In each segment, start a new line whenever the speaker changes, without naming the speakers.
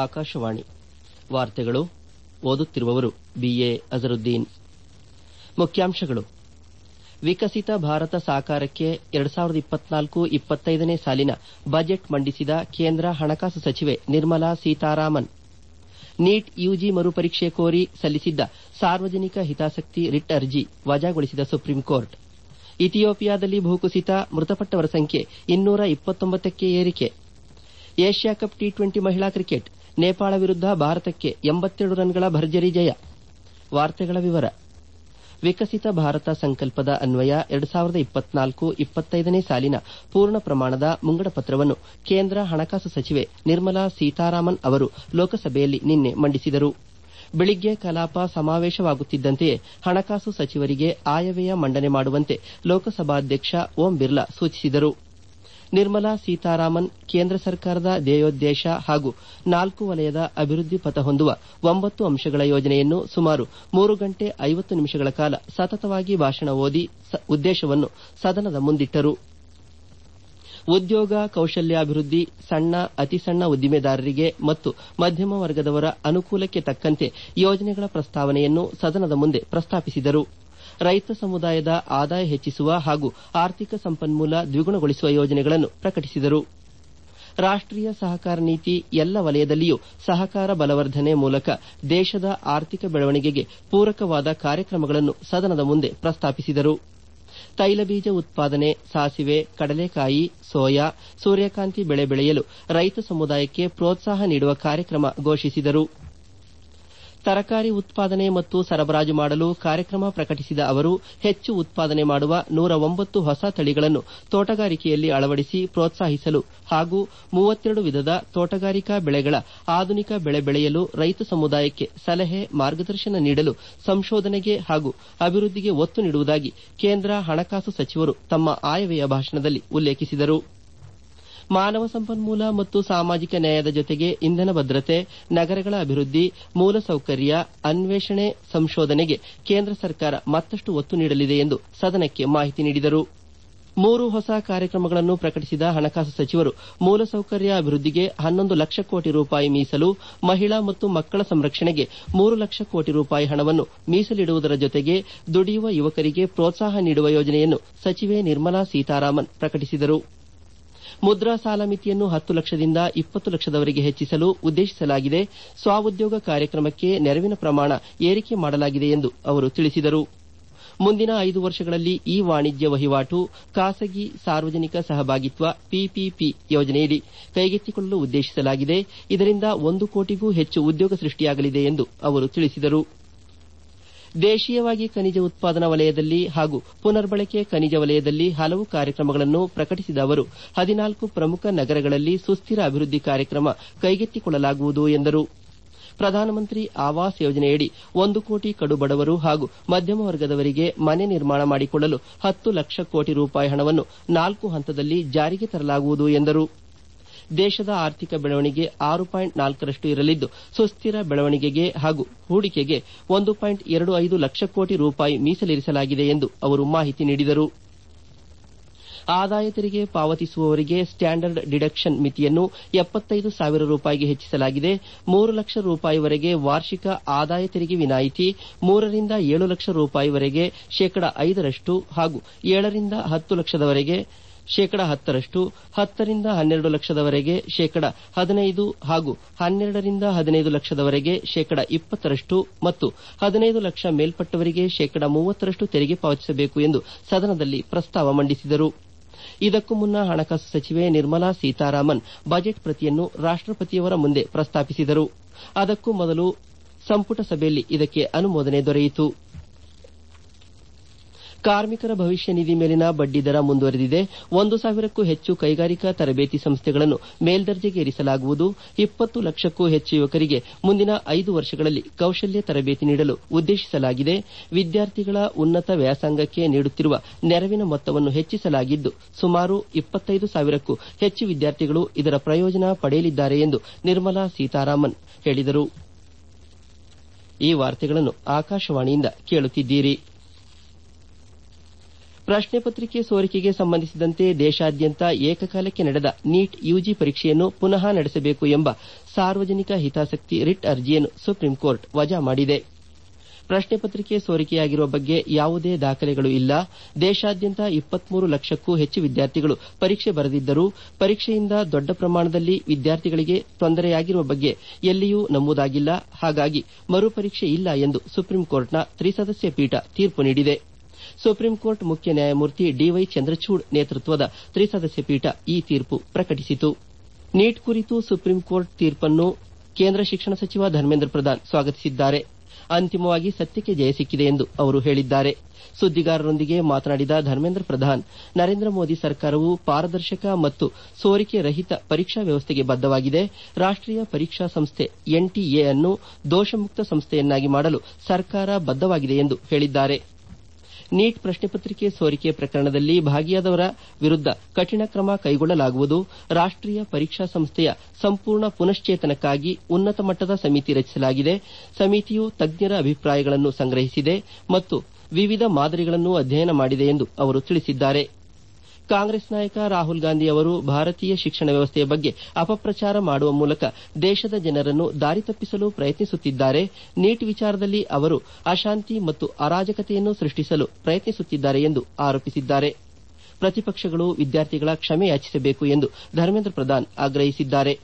ಆಕಾಶವಾಣಿ ವಾರ್ತೆಗಳು ಓದುತ್ತಿರುವವರು ಬಿಎ ಅಜರುದ್ದೀನ್ ಮುಖ್ಯಾಂಶಗಳು ವಿಕಸಿತ ಭಾರತ ಸಾಕಾರಕ್ಕೆ ಎರಡ್ ಸಾವಿರದ ಇಪ್ಪತ್ನಾಲ್ಕು ಇಪ್ಪತ್ತೈದನೇ ಸಾಲಿನ ಬಜೆಟ್ ಮಂಡಿಸಿದ ಕೇಂದ್ರ ಹಣಕಾಸು ಸಚಿವೆ ನಿರ್ಮಲಾ ಸೀತಾರಾಮನ್ ನೀಟ್ ಯುಜಿ ಮರುಪರೀಕ್ಷೆ ಕೋರಿ ಸಲ್ಲಿಸಿದ್ದ ಸಾರ್ವಜನಿಕ ಹಿತಾಸಕ್ತಿ ರಿಟ್ ಅರ್ಜಿ ವಜಾಗೊಳಿಸಿದ ಸುಪ್ರೀಂ ಕೋರ್ಟ್ ಇಥಿಯೋಪಿಯಾದಲ್ಲಿ ಭೂಕುಸಿತ ಮೃತಪಟ್ಟವರ ಸಂಖ್ಯೆ ಇನ್ನೂರ ಇಪ್ಪತ್ತೊಂಬತ್ತಕ್ಕೆ ಏರಿಕೆ ಏಷ್ಯಾ ಕಪ್ ಟಿ ಟ್ವೆಂಟಿ ಮಹಿಳಾ ಕ್ರಿಕೆಟ್ ನೇಪಾಳ ವಿರುದ್ಧ ಭಾರತಕ್ಕೆ ಎಂಬತ್ತೆರಡು ರನ್ಗಳ ಭರ್ಜರಿ ಜಯ ವಾರ್ತೆಗಳ ವಿವರ ವಿಕಸಿತ ಭಾರತ ಸಂಕಲ್ಪದ ಅನ್ವಯ ಎರಡ್ ಸಾವಿರದ ಇಪ್ಪತ್ನಾಲ್ಕು ಇಪ್ಪತ್ತೈದನೇ ಸಾಲಿನ ಪೂರ್ಣ ಪ್ರಮಾಣದ ಮುಂಗಡ ಪತ್ರವನ್ನು ಕೇಂದ್ರ ಹಣಕಾಸು ಸಚಿವೆ ನಿರ್ಮಲಾ ಸೀತಾರಾಮನ್ ಅವರು ಲೋಕಸಭೆಯಲ್ಲಿ ನಿನ್ನೆ ಮಂಡಿಸಿದರು ಬೆಳಿಗ್ಗೆ ಕಲಾಪ ಸಮಾವೇಶವಾಗುತ್ತಿದ್ದಂತೆಯೇ ಹಣಕಾಸು ಸಚಿವರಿಗೆ ಆಯವ್ಯಯ ಮಂಡನೆ ಮಾಡುವಂತೆ ಲೋಕಸಭಾಧ್ಯಕ್ಷ ಓಂ ಬಿರ್ಲಾ ಸೂಚಿಸಿದರು ನಿರ್ಮಲಾ ಸೀತಾರಾಮನ್ ಕೇಂದ್ರ ಸರ್ಕಾರದ ಧ್ಯೇಯೋದ್ದೇಶ ಹಾಗೂ ನಾಲ್ಕು ವಲಯದ ಅಭಿವೃದ್ಧಿ ಪಥ ಹೊಂದುವ ಒಂಬತ್ತು ಅಂಶಗಳ ಯೋಜನೆಯನ್ನು ಸುಮಾರು ಮೂರು ಗಂಟೆ ಐವತ್ತು ನಿಮಿಷಗಳ ಕಾಲ ಸತತವಾಗಿ ಭಾಷಣ ಓದಿ ಉದ್ದೇಶವನ್ನು ಸದನದ ಮುಂದಿಟ್ಟರು ಉದ್ಯೋಗ ಕೌಶಲ್ಯಾಭಿವೃದ್ಧಿ ಸಣ್ಣ ಅತಿ ಸಣ್ಣ ಉದ್ದಿಮೆದಾರರಿಗೆ ಮತ್ತು ಮಧ್ಯಮ ವರ್ಗದವರ ಅನುಕೂಲಕ್ಕೆ ತಕ್ಕಂತೆ ಯೋಜನೆಗಳ ಪ್ರಸ್ತಾವನೆಯನ್ನು ಸದನದ ಮುಂದೆ ಪ್ರಸ್ತಾಪಿಸಿದರು ರೈತ ಸಮುದಾಯದ ಆದಾಯ ಹೆಚ್ಚಿಸುವ ಹಾಗೂ ಆರ್ಥಿಕ ಸಂಪನ್ಮೂಲ ದ್ವಿಗುಣಗೊಳಿಸುವ ಯೋಜನೆಗಳನ್ನು ಪ್ರಕಟಿಸಿದರು ರಾಷ್ಟೀಯ ಸಹಕಾರ ನೀತಿ ಎಲ್ಲ ವಲಯದಲ್ಲಿಯೂ ಸಹಕಾರ ಬಲವರ್ಧನೆ ಮೂಲಕ ದೇಶದ ಆರ್ಥಿಕ ಬೆಳವಣಿಗೆಗೆ ಪೂರಕವಾದ ಕಾರ್ಯಕ್ರಮಗಳನ್ನು ಸದನದ ಮುಂದೆ ಪ್ರಸ್ತಾಪಿಸಿದರು ತೈಲಬೀಜ ಉತ್ಪಾದನೆ ಸಾಸಿವೆ ಕಡಲೆಕಾಯಿ ಸೋಯಾ ಸೂರ್ಯಕಾಂತಿ ಬೆಳೆ ಬೆಳೆಯಲು ರೈತ ಸಮುದಾಯಕ್ಕೆ ಪ್ರೋತ್ಸಾಹ ನೀಡುವ ಕಾರ್ಯಕ್ರಮ ಘೋಷಿಸಿದರು ತರಕಾರಿ ಉತ್ಪಾದನೆ ಮತ್ತು ಸರಬರಾಜು ಮಾಡಲು ಕಾರ್ಯಕ್ರಮ ಪ್ರಕಟಿಸಿದ ಅವರು ಹೆಚ್ಚು ಉತ್ಪಾದನೆ ಮಾಡುವ ನೂರ ಒಂಬತ್ತು ಹೊಸ ತಳಿಗಳನ್ನು ತೋಟಗಾರಿಕೆಯಲ್ಲಿ ಅಳವಡಿಸಿ ಪ್ರೋತ್ಸಾಹಿಸಲು ಹಾಗೂ ಮೂವತ್ತೆರಡು ವಿಧದ ತೋಟಗಾರಿಕಾ ಬೆಳೆಗಳ ಆಧುನಿಕ ಬೆಳೆ ಬೆಳೆಯಲು ರೈತ ಸಮುದಾಯಕ್ಕೆ ಸಲಹೆ ಮಾರ್ಗದರ್ಶನ ನೀಡಲು ಸಂಶೋಧನೆಗೆ ಹಾಗೂ ಅಭಿವೃದ್ಧಿಗೆ ಒತ್ತು ನೀಡುವುದಾಗಿ ಕೇಂದ್ರ ಹಣಕಾಸು ಸಚಿವರು ತಮ್ಮ ಆಯವ್ಯಯ ಭಾಷಣದಲ್ಲಿ ಉಲ್ಲೇಖಿಸಿದರು ಮಾನವ ಸಂಪನ್ಮೂಲ ಮತ್ತು ಸಾಮಾಜಿಕ ನ್ಯಾಯದ ಜೊತೆಗೆ ಇಂಧನ ಭದ್ರತೆ ನಗರಗಳ ಅಭಿವೃದ್ಧಿ ಮೂಲಸೌಕರ್ಯ ಅನ್ವೇಷಣೆ ಸಂಶೋಧನೆಗೆ ಕೇಂದ್ರ ಸರ್ಕಾರ ಮತ್ತಷ್ಟು ಒತ್ತು ನೀಡಲಿದೆ ಎಂದು ಸದನಕ್ಕೆ ಮಾಹಿತಿ ನೀಡಿದರು ಮೂರು ಹೊಸ ಕಾರ್ಯಕ್ರಮಗಳನ್ನು ಪ್ರಕಟಿಸಿದ ಹಣಕಾಸು ಸಚಿವರು ಮೂಲಸೌಕರ್ಯ ಅಭಿವೃದ್ಧಿಗೆ ಹನ್ನೊಂದು ಲಕ್ಷ ಕೋಟಿ ರೂಪಾಯಿ ಮೀಸಲು ಮಹಿಳಾ ಮತ್ತು ಮಕ್ಕಳ ಸಂರಕ್ಷಣೆಗೆ ಮೂರು ಲಕ್ಷ ಕೋಟಿ ರೂಪಾಯಿ ಹಣವನ್ನು ಮೀಸಲಿಡುವುದರ ಜೊತೆಗೆ ದುಡಿಯುವ ಯುವಕರಿಗೆ ಪ್ರೋತ್ಸಾಹ ನೀಡುವ ಯೋಜನೆಯನ್ನು ಸಚಿವೆ ನಿರ್ಮಲಾ ಸೀತಾರಾಮನ್ ಪ್ರಕಟಿಸಿದರು ಮುದ್ರಾ ಸಾಲ ಮಿತಿಯನ್ನು ಹತ್ತು ಲಕ್ಷದಿಂದ ಇಪ್ಪತ್ತು ಲಕ್ಷದವರೆಗೆ ಹೆಚ್ಚಿಸಲು ಉದ್ದೇಶಿಸಲಾಗಿದೆ ಸ್ವಉದ್ಯೋಗ ಕಾರ್ಯಕ್ರಮಕ್ಕೆ ನೆರವಿನ ಪ್ರಮಾಣ ಏರಿಕೆ ಮಾಡಲಾಗಿದೆ ಎಂದು ಅವರು ತಿಳಿಸಿದರು ಮುಂದಿನ ಐದು ವರ್ಷಗಳಲ್ಲಿ ಈ ವಾಣಿಜ್ಯ ವಹಿವಾಟು ಖಾಸಗಿ ಸಾರ್ವಜನಿಕ ಸಹಭಾಗಿತ್ವ ಪಿಪಿಪಿ ಯೋಜನೆಯಡಿ ಕೈಗೆತ್ತಿಕೊಳ್ಳಲು ಉದ್ದೇಶಿಸಲಾಗಿದೆ ಇದರಿಂದ ಒಂದು ಕೋಟಿಗೂ ಹೆಚ್ಚು ಉದ್ಯೋಗ ಸೃಷ್ಟಿಯಾಗಲಿದೆ ಎಂದು ಅವರು ತಿಳಿಸಿದರು ದೇಶೀಯವಾಗಿ ಖನಿಜ ಉತ್ಪಾದನಾ ವಲಯದಲ್ಲಿ ಹಾಗೂ ಪುನರ್ಬಳಕೆ ಖನಿಜ ವಲಯದಲ್ಲಿ ಹಲವು ಕಾರ್ಯಕ್ರಮಗಳನ್ನು ಪ್ರಕಟಿಸಿದ ಅವರು ಹದಿನಾಲ್ಕು ಪ್ರಮುಖ ನಗರಗಳಲ್ಲಿ ಸುಸ್ಥಿರ ಅಭಿವೃದ್ಧಿ ಕಾರ್ಯಕ್ರಮ ಕೈಗೆತ್ತಿಕೊಳ್ಳಲಾಗುವುದು ಎಂದರು ಪ್ರಧಾನಮಂತ್ರಿ ಆವಾಸ್ ಯೋಜನೆಯಡಿ ಒಂದು ಕೋಟಿ ಕಡು ಬಡವರು ಹಾಗೂ ಮಧ್ಯಮ ವರ್ಗದವರಿಗೆ ಮನೆ ನಿರ್ಮಾಣ ಮಾಡಿಕೊಳ್ಳಲು ಹತ್ತು ಲಕ್ಷ ಕೋಟಿ ರೂಪಾಯಿ ಹಣವನ್ನು ನಾಲ್ಕು ಹಂತದಲ್ಲಿ ಜಾರಿಗೆ ತರಲಾಗುವುದು ಎಂದರು ದೇಶದ ಆರ್ಥಿಕ ಬೆಳವಣಿಗೆ ಆರು ಪಾಯಿಂಟ್ ನಾಲ್ಕರಷ್ಟು ಇರಲಿದ್ದು ಸುಸ್ಥಿರ ಬೆಳವಣಿಗೆಗೆ ಹಾಗೂ ಹೂಡಿಕೆಗೆ ಒಂದು ಪಾಯಿಂಟ್ ಎರಡು ಐದು ಲಕ್ಷ ಕೋಟಿ ರೂಪಾಯಿ ಮೀಸಲಿರಿಸಲಾಗಿದೆ ಎಂದು ಅವರು ಮಾಹಿತಿ ನೀಡಿದರು ಆದಾಯ ತೆರಿಗೆ ಪಾವತಿಸುವವರಿಗೆ ಸ್ಟ್ಯಾಂಡರ್ಡ್ ಡಿಡಕ್ಷನ್ ಮಿತಿಯನ್ನು ಎಪ್ಪತ್ತೈದು ಸಾವಿರ ರೂಪಾಯಿಗೆ ಹೆಚ್ಚಿಸಲಾಗಿದೆ ಮೂರು ಲಕ್ಷ ರೂಪಾಯಿವರೆಗೆ ವಾರ್ಷಿಕ ಆದಾಯ ತೆರಿಗೆ ವಿನಾಯಿತಿ ಮೂರರಿಂದ ಏಳು ಲಕ್ಷ ರೂಪಾಯಿವರೆಗೆ ಶೇಕಡ ಐದರಷ್ಟು ಹಾಗೂ ಏಳರಿಂದ ಹತ್ತು ಲಕ್ಷದವರೆಗೆ ಶೇಕಡ ಹತ್ತರಷ್ಟು ಹತ್ತರಿಂದ ಹನ್ನೆರಡು ಲಕ್ಷದವರೆಗೆ ಶೇಕಡ ಹದಿನೈದು ಹಾಗೂ ಹನ್ನೆರಡರಿಂದ ಹದಿನೈದು ಲಕ್ಷದವರೆಗೆ ಶೇಕಡ ಇಪ್ಪತ್ತರಷ್ಟು ಮತ್ತು ಹದಿನೈದು ಲಕ್ಷ ಮೇಲ್ಪಟ್ಟವರಿಗೆ ಶೇಕಡ ಮೂವತ್ತರಷ್ಟು ತೆರಿಗೆ ಪಾವತಿಸಬೇಕು ಎಂದು ಸದನದಲ್ಲಿ ಪ್ರಸ್ತಾವ ಮಂಡಿಸಿದರು ಇದಕ್ಕೂ ಮುನ್ನ ಹಣಕಾಸು ಸಚಿವೆ ನಿರ್ಮಲಾ ಸೀತಾರಾಮನ್ ಬಜೆಟ್ ಪ್ರತಿಯನ್ನು ರಾಷ್ಟಪತಿಯವರ ಮುಂದೆ ಪ್ರಸ್ತಾಪಿಸಿದರು ಅದಕ್ಕೂ ಮೊದಲು ಸಂಪುಟ ಸಭೆಯಲ್ಲಿ ಇದಕ್ಕೆ ಅನುಮೋದನೆ ದೊರೆಯಿತು ಕಾರ್ಮಿಕರ ಭವಿಷ್ಯ ನಿಧಿ ಮೇಲಿನ ಬಡ್ಡಿ ದರ ಮುಂದುವರೆದಿದೆ ಒಂದು ಸಾವಿರಕ್ಕೂ ಹೆಚ್ಚು ಕೈಗಾರಿಕಾ ತರಬೇತಿ ಸಂಸ್ಥೆಗಳನ್ನು ಮೇಲ್ದರ್ಜೆಗೇರಿಸಲಾಗುವುದು ಇಪ್ಪತ್ತು ಲಕ್ಷಕ್ಕೂ ಹೆಚ್ಚು ಯುವಕರಿಗೆ ಮುಂದಿನ ಐದು ವರ್ಷಗಳಲ್ಲಿ ಕೌಶಲ್ಯ ತರಬೇತಿ ನೀಡಲು ಉದ್ದೇಶಿಸಲಾಗಿದೆ ವಿದ್ಯಾರ್ಥಿಗಳ ಉನ್ನತ ವ್ಯಾಸಂಗಕ್ಕೆ ನೀಡುತ್ತಿರುವ ನೆರವಿನ ಮೊತ್ತವನ್ನು ಹೆಚ್ಚಿಸಲಾಗಿದ್ದು ಸುಮಾರು ಇಪ್ಪತ್ತೈದು ಸಾವಿರಕ್ಕೂ ಹೆಚ್ಚು ವಿದ್ಯಾರ್ಥಿಗಳು ಇದರ ಪ್ರಯೋಜನ ಪಡೆಯಲಿದ್ದಾರೆ ಎಂದು ನಿರ್ಮಲಾ ಸೀತಾರಾಮನ್ ಹೇಳಿದರು ಈ ವಾರ್ತೆಗಳನ್ನು ಆಕಾಶವಾಣಿಯಿಂದ ಕೇಳುತ್ತಿದ್ದೀರಿ ಪ್ರಶ್ನೆ ಪತ್ರಿಕೆ ಸೋರಿಕೆಗೆ ಸಂಬಂಧಿಸಿದಂತೆ ದೇಶಾದ್ಯಂತ ಏಕಕಾಲಕ್ಕೆ ನಡೆದ ನೀಟ್ ಯುಜಿ ಪರೀಕ್ಷೆಯನ್ನು ಪುನಃ ನಡೆಸಬೇಕು ಎಂಬ ಸಾರ್ವಜನಿಕ ಹಿತಾಸಕ್ತಿ ರಿಟ್ ಅರ್ಜಿಯನ್ನು ಸುಪ್ರೀಂ ಕೋರ್ಟ್ ವಜಾ ಮಾಡಿದೆ ಪ್ರಶ್ನೆ ಪತ್ರಿಕೆ ಸೋರಿಕೆಯಾಗಿರುವ ಬಗ್ಗೆ ಯಾವುದೇ ದಾಖಲೆಗಳು ಇಲ್ಲ ದೇಶಾದ್ಯಂತ ಇಪ್ಪತ್ಮೂರು ಲಕ್ಷಕ್ಕೂ ಹೆಚ್ಚು ವಿದ್ಯಾರ್ಥಿಗಳು ಪರೀಕ್ಷೆ ಬರೆದಿದ್ದರೂ ಪರೀಕ್ಷೆಯಿಂದ ದೊಡ್ಡ ಪ್ರಮಾಣದಲ್ಲಿ ವಿದ್ಯಾರ್ಥಿಗಳಿಗೆ ತೊಂದರೆಯಾಗಿರುವ ಬಗ್ಗೆ ಎಲ್ಲಿಯೂ ನಮೂದಾಗಿಲ್ಲ ಹಾಗಾಗಿ ಮರುಪರೀಕ್ಷೆ ಇಲ್ಲ ಎಂದು ಸುಪ್ರೀಂ ಕೋರ್ಟ್ನ ತ್ರಿಸದಸ್ಯ ಪೀಠ ತೀರ್ಪು ನೀಡಿದೆ ಸುಪ್ರೀಂ ಕೋರ್ಟ್ ಮುಖ್ಯ ನ್ಯಾಯಮೂರ್ತಿ ಡಿವೈ ಚಂದ್ರಚೂಡ್ ನೇತೃತ್ವದ ತ್ರಿಸದಸ್ಯ ಪೀಠ ಈ ತೀರ್ಪು ಪ್ರಕಟಿಸಿತು ನೀಟ್ ಕುರಿತು ಸುಪ್ರೀಂ ಕೋರ್ಟ್ ತೀರ್ಪನ್ನು ಕೇಂದ್ರ ಶಿಕ್ಷಣ ಸಚಿವ ಧರ್ಮೇಂದ್ರ ಪ್ರಧಾನ್ ಸ್ವಾಗತಿಸಿದ್ದಾರೆ ಅಂತಿಮವಾಗಿ ಸತ್ಯಕ್ಕೆ ಜಯ ಸಿಕ್ಕಿದೆ ಎಂದು ಅವರು ಹೇಳಿದ್ದಾರೆ ಸುದ್ದಿಗಾರರೊಂದಿಗೆ ಮಾತನಾಡಿದ ಧರ್ಮೇಂದ್ರ ಪ್ರಧಾನ್ ನರೇಂದ್ರ ಮೋದಿ ಸರ್ಕಾರವು ಪಾರದರ್ಶಕ ಮತ್ತು ಸೋರಿಕೆ ರಹಿತ ಪರೀಕ್ಷಾ ವ್ಯವಸ್ಥೆಗೆ ಬದ್ದವಾಗಿದೆ ರಾಷ್ಟೀಯ ಪರೀಕ್ಷಾ ಸಂಸ್ಥೆ ಎನ್ಟಿಎ ಅನ್ನು ದೋಷಮುಕ್ತ ಸಂಸ್ಥೆಯನ್ನಾಗಿ ಮಾಡಲು ಸರ್ಕಾರ ಬದ್ದವಾಗಿದೆ ಎಂದು ಹೇಳಿದ್ದಾರೆ ನೀಟ್ ಪ್ರಶ್ನೆ ಪತ್ರಿಕೆ ಸೋರಿಕೆ ಪ್ರಕರಣದಲ್ಲಿ ಭಾಗಿಯಾದವರ ವಿರುದ್ದ ಕಠಿಣ ಕ್ರಮ ಕೈಗೊಳ್ಳಲಾಗುವುದು ರಾಷ್ಟೀಯ ಪರೀಕ್ಷಾ ಸಂಸ್ಥೆಯ ಸಂಪೂರ್ಣ ಪುನಶ್ಚೇತನಕ್ಕಾಗಿ ಉನ್ನತ ಮಟ್ಟದ ಸಮಿತಿ ರಚಿಸಲಾಗಿದೆ ಸಮಿತಿಯು ತಜ್ಞರ ಅಭಿಪ್ರಾಯಗಳನ್ನು ಸಂಗ್ರಹಿಸಿದೆ ಮತ್ತು ವಿವಿಧ ಮಾದರಿಗಳನ್ನು ಅಧ್ಯಯನ ಮಾಡಿದೆ ಎಂದು ಅವರು ತಿಳಿಸಿದ್ದಾರೆ ಕಾಂಗ್ರೆಸ್ ನಾಯಕ ರಾಹುಲ್ ಗಾಂಧಿ ಅವರು ಭಾರತೀಯ ಶಿಕ್ಷಣ ವ್ಯವಸ್ಥೆಯ ಬಗ್ಗೆ ಅಪಪ್ರಚಾರ ಮಾಡುವ ಮೂಲಕ ದೇಶದ ಜನರನ್ನು ದಾರಿ ತಪ್ಪಿಸಲು ಪ್ರಯತ್ನಿಸುತ್ತಿದ್ದಾರೆ ನೀಟ್ ವಿಚಾರದಲ್ಲಿ ಅವರು ಅಶಾಂತಿ ಮತ್ತು ಅರಾಜಕತೆಯನ್ನು ಸೃಷ್ಟಿಸಲು ಪ್ರಯತ್ನಿಸುತ್ತಿದ್ದಾರೆ ಎಂದು ಆರೋಪಿಸಿದ್ದಾರೆ ಪ್ರತಿಪಕ್ಷಗಳು ವಿದ್ಯಾರ್ಥಿಗಳ ಕ್ಷಮೆ ಯಾಚಿಸಬೇಕು ಎಂದು ಧರ್ಮೇಂದ್ರ ಪ್ರಧಾನ್ ಆಗ್ರಹಿಸಿದ್ದಾರೆ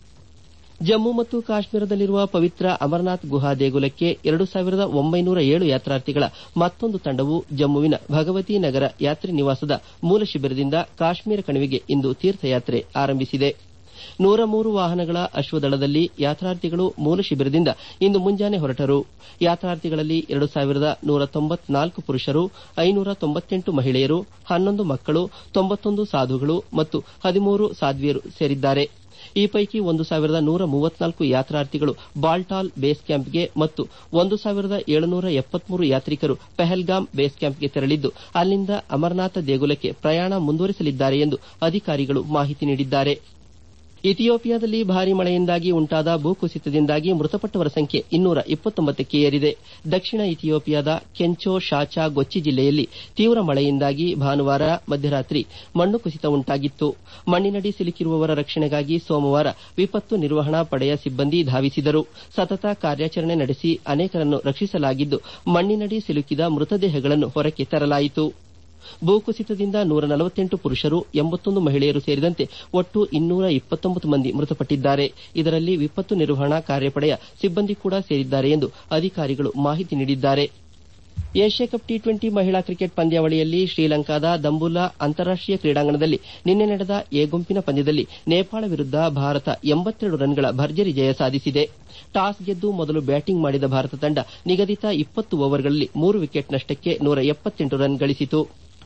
ಜಮ್ಮು ಮತ್ತು ಕಾಶ್ಮೀರದಲ್ಲಿರುವ ಪವಿತ್ರ ಅಮರನಾಥ್ ಗುಹಾ ದೇಗುಲಕ್ಕೆ ಎರಡು ಸಾವಿರದ ಒಂಬೈನೂರ ಏಳು ಯಾತ್ರಾರ್ಥಿಗಳ ಮತ್ತೊಂದು ತಂಡವು ಜಮ್ಮುವಿನ ಭಗವತಿ ನಗರ ಯಾತ್ರಿ ನಿವಾಸದ ಮೂಲ ಶಿಬಿರದಿಂದ ಕಾಶ್ಮೀರ ಕಣಿವೆಗೆ ಇಂದು ತೀರ್ಥಯಾತ್ರೆ ಆರಂಭಿಸಿದೆ ನೂರ ಮೂರು ವಾಹನಗಳ ಅಶ್ವದಳದಲ್ಲಿ ಯಾತ್ರಾರ್ಥಿಗಳು ಮೂಲ ಶಿಬಿರದಿಂದ ಇಂದು ಮುಂಜಾನೆ ಹೊರಟರು ಯಾತ್ರಾರ್ಥಿಗಳಲ್ಲಿ ಎರಡು ಸಾವಿರದ ನೂರ ತೊಂಬತ್ನಾಲ್ಕು ಪುರುಷರು ಐನೂರ ತೊಂಬತ್ತೆಂಟು ಮಹಿಳೆಯರು ಹನ್ನೊಂದು ಮಕ್ಕಳು ತೊಂಬತ್ತೊಂದು ಸಾಧುಗಳು ಮತ್ತು ಹದಿಮೂರು ಸಾಧ್ವಿಯರು ಸೇರಿದ್ದಾರೆ ಈ ಪೈಕಿ ಒಂದು ಸಾವಿರದ ನೂರ ಮೂವತ್ನಾಲ್ಕು ಯಾತ್ರಾರ್ಥಿಗಳು ಬಾಲ್ಟಾಲ್ ಬೇಸ್ ಕ್ಯಾಂಪ್ಗೆ ಮತ್ತು ಒಂದು ಸಾವಿರದ ಏಳುನೂರ ಎಪ್ಪತ್ಮೂರು ಯಾತ್ರಿಕರು ಪೆಹಲ್ಗಾಮ್ ಬೇಸ್ ಕ್ಯಾಂಪ್ಗೆ ತೆರಳಿದ್ದು ಅಲ್ಲಿಂದ ಅಮರನಾಥ ದೇಗುಲಕ್ಕೆ ಪ್ರಯಾಣ ಮುಂದುವರಿಸಲಿದ್ದಾರೆ ಎಂದು ಅಧಿಕಾರಿಗಳು ಮಾಹಿತಿ ನೀಡಿದ್ದಾರೆ ಇಥಿಯೋಪಿಯಾದಲ್ಲಿ ಭಾರೀ ಮಳೆಯಿಂದಾಗಿ ಉಂಟಾದ ಭೂಕುಸಿತದಿಂದಾಗಿ ಮೃತಪಟ್ಟವರ ಸಂಖ್ಯೆ ಇನ್ನೂರ ಇಪ್ಪತ್ತೊಂಬತ್ತಕ್ಕೆ ಏರಿದೆ ದಕ್ಷಿಣ ಇಥಿಯೋಪಿಯಾದ ಕೆಂಚೋ ಶಾಚಾ ಗೊಚ್ಚಿ ಜಿಲ್ಲೆಯಲ್ಲಿ ತೀವ್ರ ಮಳೆಯಿಂದಾಗಿ ಭಾನುವಾರ ಮಧ್ಯರಾತ್ರಿ ಮಣ್ಣು ಕುಸಿತ ಉಂಟಾಗಿತ್ತು ಮಣ್ಣಿನಡಿ ಸಿಲುಕಿರುವವರ ರಕ್ಷಣೆಗಾಗಿ ಸೋಮವಾರ ವಿಪತ್ತು ನಿರ್ವಹಣಾ ಪಡೆಯ ಸಿಬ್ಬಂದಿ ಧಾವಿಸಿದರು ಸತತ ಕಾರ್ಯಾಚರಣೆ ನಡೆಸಿ ಅನೇಕರನ್ನು ರಕ್ಷಿಸಲಾಗಿದ್ದು ಮಣ್ಣಿನಡಿ ಸಿಲುಕಿದ ಮೃತದೇಹಗಳನ್ನು ಹೊರಕ್ಕೆ ತರಲಾಯಿತು ಭೂಕುಸಿತದಿಂದ ನೂರ ನಲವತ್ತೆಂಟು ಪುರುಷರು ಎಂಬತ್ತೊಂದು ಮಹಿಳೆಯರು ಸೇರಿದಂತೆ ಒಟ್ಟು ಇನ್ನೂರ ಇಪ್ಪತ್ತೊಂಬತ್ತು ಮಂದಿ ಮೃತಪಟ್ಟಿದ್ದಾರೆ ಇದರಲ್ಲಿ ವಿಪತ್ತು ನಿರ್ವಹಣಾ ಕಾರ್ಯಪಡೆಯ ಸಿಬ್ಬಂದಿ ಕೂಡ ಸೇರಿದ್ದಾರೆ ಎಂದು ಅಧಿಕಾರಿಗಳು ಮಾಹಿತಿ ನೀಡಿದ್ದಾರೆ ಏಷ್ಯಾ ಕಪ್ ಟಿ ಟ್ವೆಂಟಿ ಮಹಿಳಾ ಕ್ರಿಕೆಟ್ ಪಂದ್ಯಾವಳಿಯಲ್ಲಿ ಶ್ರೀಲಂಕಾದ ದಂಬುಲಾ ಅಂತಾರಾಷ್ಟೀಯ ಕ್ರೀಡಾಂಗಣದಲ್ಲಿ ನಿನ್ನೆ ನಡೆದ ಎ ಗುಂಪಿನ ಪಂದ್ಯದಲ್ಲಿ ನೇಪಾಳ ವಿರುದ್ದ ಭಾರತ ಎಂಬತ್ತೆರಡು ರನ್ಗಳ ಭರ್ಜರಿ ಜಯ ಸಾಧಿಸಿದೆ ಟಾಸ್ ಗೆದ್ದು ಮೊದಲು ಬ್ಯಾಟಿಂಗ್ ಮಾಡಿದ ಭಾರತ ತಂಡ ನಿಗದಿತ ಇಪ್ಪತ್ತು ಓವರ್ಗಳಲ್ಲಿ ಮೂರು ವಿಕೆಟ್ ನಷ್ಟಕ್ಕೆ ನೂರ ಎಪ್ಪತ್ತೆಂಟು ರನ್ ಗಳಿಸಿತು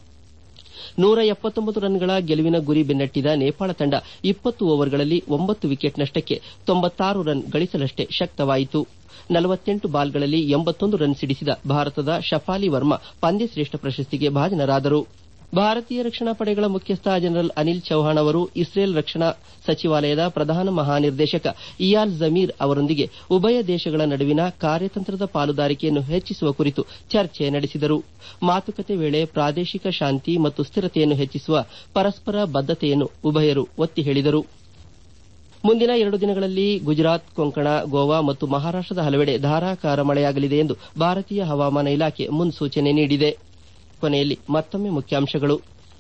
ನೂರ ಎಪ್ಪತ್ತೊಂಬತ್ತು ರನ್ಗಳ ಗೆಲುವಿನ ಗುರಿ ಬೆನ್ನಟ್ಟಿದ ನೇಪಾಳ ತಂಡ ಇಪ್ಪತ್ತು ಓವರ್ಗಳಲ್ಲಿ ಒಂಬತ್ತು ವಿಕೆಟ್ ನಷ್ಟಕ್ಕೆ ತೊಂಬತ್ತಾರು ರನ್ ಗಳಿಸಲಷ್ಟೇ ಶಕ್ತವಾಯಿತು ನಲವತ್ತೆಂಟು ಬಾಲ್ಗಳಲ್ಲಿ ಎಂಬತ್ತೊಂದು ರನ್ ಸಿಡಿಸಿದ ಭಾರತದ ಶಫಾಲಿ ವರ್ಮಾ ಪಂದ್ಯಶ್ರೇಷ್ಠ ಪ್ರಶಸ್ತಿಗೆ ಭಾಜನರಾದರು ಭಾರತೀಯ ರಕ್ಷಣಾ ಪಡೆಗಳ ಮುಖ್ಯಸ್ಥ ಜನರಲ್ ಅನಿಲ್ ಚೌಹಾಣ್ ಅವರು ಇಸ್ರೇಲ್ ರಕ್ಷಣಾ ಸಚಿವಾಲಯದ ಪ್ರಧಾನ ಮಹಾನಿರ್ದೇಶಕ ಇಯಾಲ್ ಜಮೀರ್ ಅವರೊಂದಿಗೆ ಉಭಯ ದೇಶಗಳ ನಡುವಿನ ಕಾರ್ಯತಂತ್ರದ ಪಾಲುದಾರಿಕೆಯನ್ನು ಹೆಚ್ಚಿಸುವ ಕುರಿತು ಚರ್ಚೆ ನಡೆಸಿದರು ಮಾತುಕತೆ ವೇಳೆ ಪ್ರಾದೇಶಿಕ ಶಾಂತಿ ಮತ್ತು ಸ್ಥಿರತೆಯನ್ನು ಹೆಚ್ಚಿಸುವ ಪರಸ್ಪರ ಬದ್ದತೆಯನ್ನು ಉಭಯರು ಒತ್ತಿ ಹೇಳಿದರು ಮುಂದಿನ ಎರಡು ದಿನಗಳಲ್ಲಿ ಗುಜರಾತ್ ಕೊಂಕಣ ಗೋವಾ ಮತ್ತು ಮಹಾರಾಷ್ಟದ ಹಲವೆಡೆ ಧಾರಾಕಾರ ಮಳೆಯಾಗಲಿದೆ ಎಂದು ಭಾರತೀಯ ಹವಾಮಾನ ಇಲಾಖೆ ಮುನ್ಸೂಚನೆ ನೀಡಿದೆ ಕೊನೆಯಲ್ಲಿ ಮತ್ತೊಮ್ಮೆ ಮುಖ್ಯಾಂಶಗಳು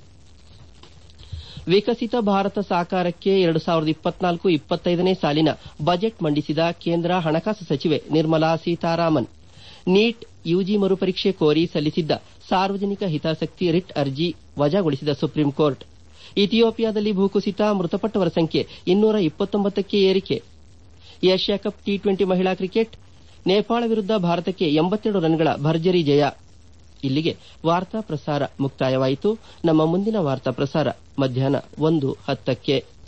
ವಿಕಸಿತ ಭಾರತ ಸಾಕಾರಕ್ಕೆ ಎರಡು ಸಾವಿರದ ಇಪ್ಪತ್ನಾಲ್ಕು ಇಪ್ಪತ್ತೈದನೇ ಸಾಲಿನ ಬಜೆಟ್ ಮಂಡಿಸಿದ ಕೇಂದ್ರ ಹಣಕಾಸು ಸಚಿವೆ ನಿರ್ಮಲಾ ಸೀತಾರಾಮನ್ ನೀಟ್ ಯುಜಿ ಮರುಪರೀಕ್ಷೆ ಕೋರಿ ಸಲ್ಲಿಸಿದ್ದ ಸಾರ್ವಜನಿಕ ಹಿತಾಸಕ್ತಿ ರಿಟ್ ಅರ್ಜಿ ವಜಾಗೊಳಿಸಿದ ಸುಪ್ರೀಂ ಕೋರ್ಟ್ ಇಥಿಯೋಪಿಯಾದಲ್ಲಿ ಭೂಕುಸಿತ ಮೃತಪಟ್ಟವರ ಸಂಖ್ಯೆ ಇನ್ನೂರ ಇಪ್ಪತ್ತೊಂಬತ್ತಕ್ಕೆ ಏರಿಕೆ ಏಷ್ಯಾ ಕಪ್ ಟಿ ಟ್ವೆಂಟಿ ಮಹಿಳಾ ಕ್ರಿಕೆಟ್ ನೇಪಾಳ ವಿರುದ್ದ ಭಾರತಕ್ಕೆ ಎಂಬತ್ತೆರಡು ರನ್ಗಳ ಭರ್ಜರಿ ಜಯ ಇಲ್ಲಿಗೆ ವಾರ್ತಾ ಪ್ರಸಾರ ಮುಕ್ತಾಯವಾಯಿತು ನಮ್ಮ ಮುಂದಿನ ವಾರ್ತಾ ಪ್ರಸಾರ ಮಧ್ಯಾಹ್ನ ಒಂದು ಹತ್ತಕ್ಕೆ